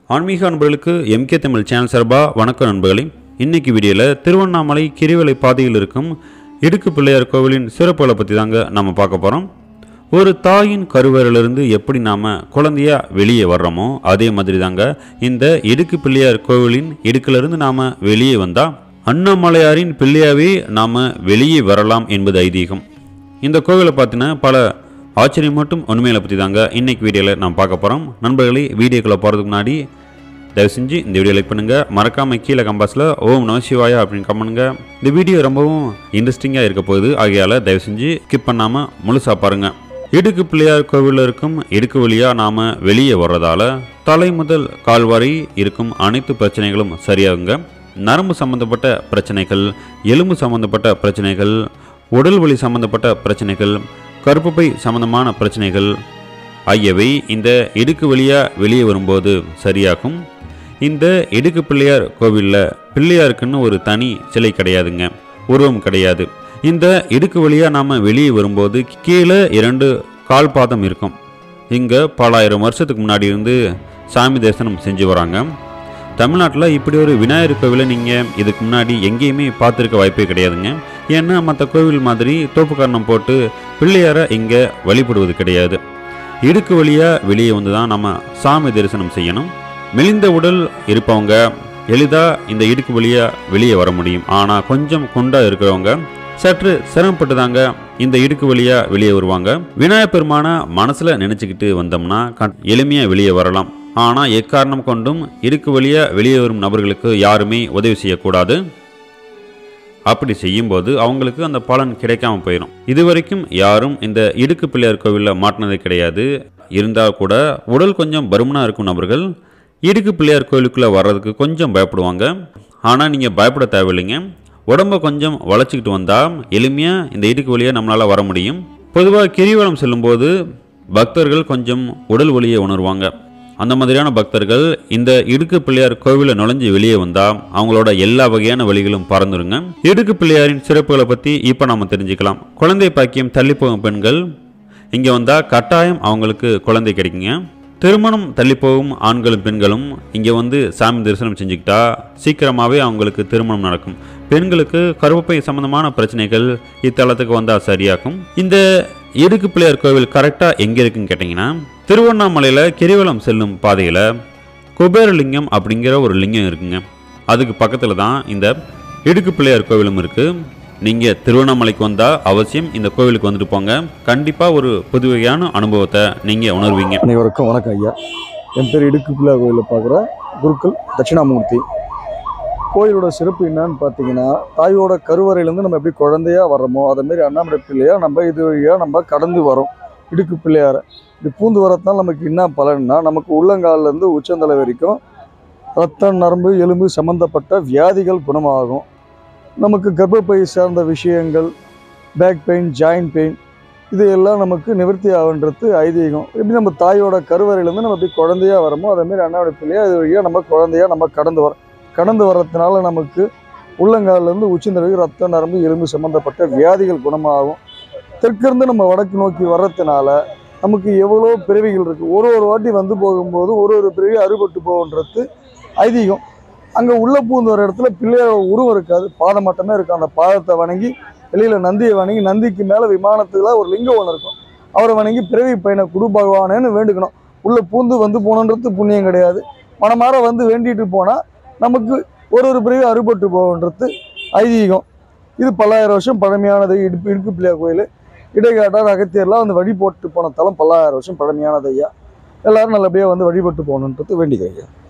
ஆன்மீக நண்பர்களுக்கு MK Tamil channel சார்பாக வணக்கம் நண்பர்களே இன்னைக்கு வீடியோவில் திருவண்ணாமலை கிரிவலை பாதையில் இருக்கும் இடுக்கு பிள்ளையார் கோவிலின் சிறப்புகளை பற்றி தாங்க நம்ம பார்க்க போகிறோம் ஒரு தாயின் கருவறையிலிருந்து எப்படி நாம் குழந்தையா வெளியே வர்றோமோ அதே மாதிரி தாங்க இந்த இடுக்கு பிள்ளையார் கோவிலின் இடுக்கிலிருந்து நாம் வெளியே வந்தால் அண்ணாமலையாரின் பிள்ளையாவே நாம் வெளியே வரலாம் என்பது ஐதீகம் இந்த கோவிலை பார்த்தீங்கன்னா பல ஆச்சரியம் மட்டும் உண்மைகளை பற்றி தாங்க இன்னைக்கு வீடியோவில் நாம் பார்க்க போகிறோம் நண்பர்களே வீடியோக்குள்ளே போகிறதுக்கு முன்னாடி தயவு செஞ்சு இந்த வீடியோ லைக் பண்ணுங்கள் மறக்காமல் கீழே கம்பாஸில் ஓம் நம சிவாயா அப்படின்னு கமெண்ட்டுங்க இந்த வீடியோ ரொம்பவும் இன்ட்ரெஸ்டிங்காக இருக்க போகுது ஆகையால் தயவு செஞ்சு ஸ்கிப் பண்ணாமல் முழுசாக பாருங்கள் இடுக்கு பிள்ளையார் கோவிலில் இருக்கும் இடுக்கு வழியாக நாம் வெளியே வர்றதால தலை முதல் கால் வரை இருக்கும் அனைத்து பிரச்சனைகளும் சரியாகுங்க நரம்பு சம்பந்தப்பட்ட பிரச்சனைகள் எலும்பு சம்பந்தப்பட்ட பிரச்சனைகள் உடல் வலி சம்பந்தப்பட்ட பிரச்சனைகள் கருப்பப்பை சம்பந்தமான பிரச்சனைகள் ஆகியவை இந்த இடுக்கு வழியாக வெளியே வரும்போது சரியாகும் இந்த இடுக்கு பிள்ளையார் கோவிலில் பிள்ளையாருக்குன்னு ஒரு தனி சிலை கிடையாதுங்க உருவம் கிடையாது இந்த இடுக்கு வழியாக நாம் வெளியே வரும்போது கீழே இரண்டு கால் பாதம் இருக்கும் இங்கே பலாயிரம் வருஷத்துக்கு முன்னாடி இருந்து சாமி தரிசனம் செஞ்சு வராங்க தமிழ்நாட்டில் இப்படி ஒரு விநாயகர் கோவிலை நீங்கள் இதுக்கு முன்னாடி எங்கேயுமே பார்த்துருக்க வாய்ப்பே கிடையாதுங்க ஏன்னா மற்ற கோவில் மாதிரி தோப்புக்காரணம் போட்டு பிள்ளையாரை இங்கே வழிபடுவது கிடையாது இடுக்கு வழியாக வெளியே வந்து தான் நம்ம சாமி தரிசனம் செய்யணும் மெலிந்த உடல் இருப்பவங்க எளிதாக இந்த இடுக்கு வழியாக வெளியே வர முடியும் ஆனால் கொஞ்சம் குண்டாக இருக்கிறவங்க சற்று சிரமப்பட்டு தாங்க இந்த இடுக்கு வழியா வெளியே வருவாங்க விநாயகர் பெருமான மனசுல நினைச்சுக்கிட்டு வந்தோம்னா கண்- எளிமையா வெளியே வரலாம் ஆனா எக்காரணம் கொண்டும் இடுக்கு வழியா வெளியே வரும் நபர்களுக்கு யாருமே உதவி செய்யக்கூடாது அப்படி செய்யும்போது அவங்களுக்கு அந்த பலன் கிடைக்காம போயிடும் இதுவரைக்கும் யாரும் இந்த இடுக்கு பிள்ளையார் கோவிலில் மாட்டினது கிடையாது இருந்தால் கூட உடல் கொஞ்சம் பருமனாக இருக்கும் நபர்கள் இடுக்கு பிள்ளையார் கோவிலுக்குள்ளே வர்றதுக்கு கொஞ்சம் பயப்படுவாங்க ஆனால் நீங்கள் பயப்பட தேவையில்லைங்க உடம்ப கொஞ்சம் வளைச்சிக்கிட்டு வந்தால் எளிமையாக இந்த இடுக்கு வழியாக நம்மளால் வர முடியும் பொதுவாக கிரிவலம் செல்லும்போது பக்தர்கள் கொஞ்சம் உடல் வலியை உணர்வாங்க அந்த மாதிரியான பக்தர்கள் இந்த இடுக்கு பிள்ளையார் கோவிலில் நுழைஞ்சு வெளியே வந்தா அவங்களோட எல்லா வகையான வழிகளும் பறந்துருங்க இடுக்கு பிள்ளையாரின் சிறப்புகளை பற்றி இப்போ நாம தெரிஞ்சுக்கலாம் குழந்தை பாக்கியம் தள்ளி போகும் பெண்கள் இங்கே வந்தால் கட்டாயம் அவங்களுக்கு குழந்தை கிடைக்குங்க திருமணம் தள்ளி போகும் ஆண்களும் பெண்களும் இங்கே வந்து சாமி தரிசனம் செஞ்சுக்கிட்டா சீக்கிரமாகவே அவங்களுக்கு திருமணம் நடக்கும் பெண்களுக்கு கருப்பப்பை சம்பந்தமான பிரச்சனைகள் இத்தலத்துக்கு வந்தால் சரியாகும் இந்த இடுக்கு பிள்ளையார் கோவில் கரெக்டாக எங்கே இருக்குன்னு கேட்டிங்கன்னா திருவண்ணாமலையில் கிரிவலம் செல்லும் பாதையில் குபேரலிங்கம் அப்படிங்கிற ஒரு லிங்கம் இருக்குங்க அதுக்கு பக்கத்தில் தான் இந்த இடுக்கு பிள்ளையார் கோவிலும் இருக்குது நீங்கள் திருவண்ணாமலைக்கு வந்தால் அவசியம் இந்த கோவிலுக்கு வந்துட்டு போங்க கண்டிப்பாக ஒரு புதுவகையான அனுபவத்தை நீங்கள் உணர்வீங்க அனைவருக்கும் வணக்கம் ஐயா என் பேர் இடுக்கு பிள்ளை கோயிலில் பார்க்குற குருக்கள் தட்சிணாமூர்த்தி கோயிலோட சிறப்பு என்னன்னு பார்த்தீங்கன்னா தாயோட கருவறையிலேருந்து நம்ம எப்படி குழந்தையா வர்றோமோ அதேமாரி அண்ணாமலை பிள்ளையா நம்ம இது வழியாக நம்ம கடந்து வரோம் இடுக்கு பிள்ளையார இது பூந்து வரதுனால நமக்கு என்ன பலன்னா நமக்கு உள்ளங்கால்லேருந்து உச்சந்தலை வரைக்கும் ரத்தம் நரம்பு எலும்பு சம்மந்தப்பட்ட வியாதிகள் குணமாகும் நமக்கு கர்ப்பப்பை சார்ந்த விஷயங்கள் பேக் பெயின் ஜாயிண்ட் பெயின் இது எல்லாம் நமக்கு நிவர்த்தி ஆகுன்றது ஐதீகம் எப்படி நம்ம தாயோட கருவறையிலேருந்து நம்ம எப்படி குழந்தையா வரமோ அதேமாரி அண்ணாவோட பிள்ளையா இது வழியாக நம்ம குழந்தையா நம்ம கடந்து வரோம் கடந்து வர்றதுனால நமக்கு உள்ளங்கால்லேருந்து உச்சந்தலைக்கு ரத்த நரம்பு எலும்பு சம்மந்தப்பட்ட வியாதிகள் குணமாகும் தெற்கிருந்து நம்ம வடக்கு நோக்கி வர்றதுனால நமக்கு எவ்வளோ பிறவிகள் இருக்குது ஒரு ஒரு வாட்டி வந்து போகும்போது ஒரு ஒரு பிறவி அறுபட்டு போகுன்றது ஐதீகம் அங்கே உள்ள பூந்து வர இடத்துல பிள்ளையோட உருவம் இருக்காது பாதம் மட்டுமே இருக்கும் அந்த பாதத்தை வணங்கி வெளியில் நந்தியை வணங்கி நந்திக்கு மேலே விமானத்துல ஒரு லிங்கம் ஒன்று இருக்கும் அவரை வணங்கி பிறவி பையனை குரு பகவானேன்னு வேண்டுக்கணும் உள்ள பூந்து வந்து போகணுன்றது புண்ணியம் கிடையாது மனமாற வந்து வேண்டிட்டு போனால் நமக்கு ஒரு ஒரு பிறவி அறுபட்டு போகன்றது ஐதீகம் இது பல்லாயிரம் வருஷம் பழமையானது இடுப்பு இடுக்கு பிள்ளையார் கோயில் இடைக்காட்டார் அகத்தியர்லாம் வந்து வழி போட்டு போன தலம் பல்லாயிரம் வருஷம் பழமையானது ஐயா எல்லாரும் நல்லபடியாக வந்து வழிபட்டு போகணுன்றது வேண்டிக்க ஐயா